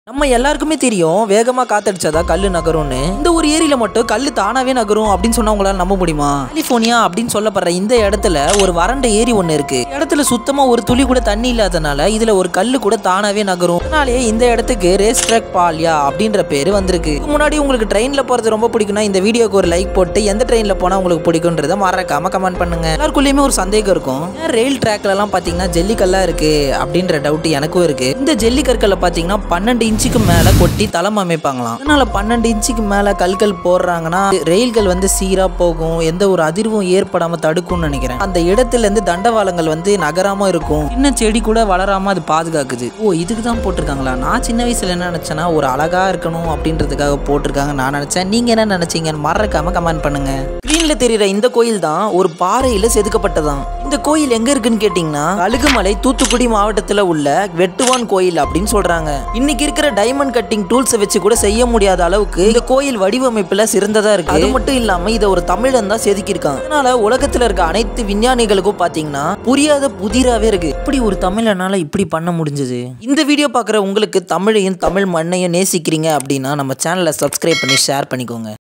நம்ம எல்லாருக்குமே தெரியும் வேகமா காத்தடிச்சாதான் கல்லு நகரும்னு இந்த ஒரு ஏரியில மட்டும் கல்லு தானாவே நகரும் அப்படின்னு சொன்னா உங்களால நம்ப முடியுமா கலிபோர்னியா அப்படின்னு சொல்லப்படுற இந்த இடத்துல ஒரு வறண்ட ஏரி ஒண்ணு இருக்கு இந்த இடத்துல சுத்தமா ஒரு துளி கூட தண்ணி இல்லாதனால இதுல ஒரு கல்லு கூட தானாவே நகரும் அதனாலேயே இந்த இடத்துக்கு ரேஸ் ட்ராக் பாலியா அப்படின்ற பேரு வந்திருக்கு இதுக்கு முன்னாடி உங்களுக்கு ட்ரெயின்ல போறது ரொம்ப பிடிக்கும்னா இந்த வீடியோக்கு ஒரு லைக் போட்டு எந்த ட்ரெயின்ல போனா உங்களுக்கு பிடிக்கும்ன்றத மறக்காம கமெண்ட் பண்ணுங்க எல்லாருக்குள்ளயுமே ஒரு சந்தேகம் இருக்கும் ஏன் ரயில் ட்ராக்ல எல்லாம் பாத்தீங்கன்னா ஜல்லிக்கல்லா இருக்கு அப்படின்ற டவுட் எனக்கும் இருக்கு இந்த ஜல்லி கற்களை பாத்தீங்கன்னா பன்னெண்டு இன்ச்சுக்கு மேல கொட்டி தளம் அமைப்பாங்களாம் அதனால பன்னெண்டு இன்ச்சுக்கு மேல கல்கள் போடுறாங்கன்னா ரயில்கள் வந்து சீரா போகும் எந்த ஒரு அதிர்வும் ஏற்படாம தடுக்கும்னு நினைக்கிறேன் அந்த இடத்துல இருந்து தண்டவாளங்கள் வந்து நகராம இருக்கும் சின்ன செடி கூட வளராம அது பாதுகாக்குது ஓ இதுக்கு தான் போட்டிருக்காங்களா நான் சின்ன வயசுல என்ன நினைச்சேன்னா ஒரு அழகா இருக்கணும் அப்படின்றதுக்காக போட்டிருக்காங்க நான் நினைச்சேன் நீங்க என்ன நினைச்சீங்கன்னு மறக்காம கமெண்ட் பண்ணுங்க ஸ்க்ரீன்ல தெரியுற இந்த கோயில் தான் ஒரு பாறையில செதுக்கப்பட்டதாம் இந்த கோயில் எங்க இருக்குன்னு கேட்டீங்கன்னா அழுகுமலை தூத்துக்குடி மாவட்டத்துல உள்ள வெட்டுவான் கோயில் அப்படின்னு சொல்றாங்க இன்னைக்கு இருக்கிற டைமண்ட் கட்டிங் டூல்ஸை வச்சு கூட செய்ய முடியாத அளவுக்கு இந்த கோயில் வடிவமைப்புல சிறந்ததா இருக்கு அது மட்டும் இல்லாம இதை ஒரு தமிழன் தான் செதுக்கியிருக்கான் அதனால உலகத்துல இருக்க அனைத்து விஞ்ஞானிகளுக்கும் பாத்தீங்கன்னா புரியாத புதிராவே இருக்கு இப்படி ஒரு தமிழனால இப்படி பண்ண முடிஞ்சது இந்த வீடியோ பார்க்குற உங்களுக்கு தமிழையும் தமிழ் மண்ணையும் நேசிக்கிறீங்க அப்படின்னா நம்ம சேனலை சப்ஸ்கிரைப் பண்ணி ஷேர் பண்ணிக்கோங்க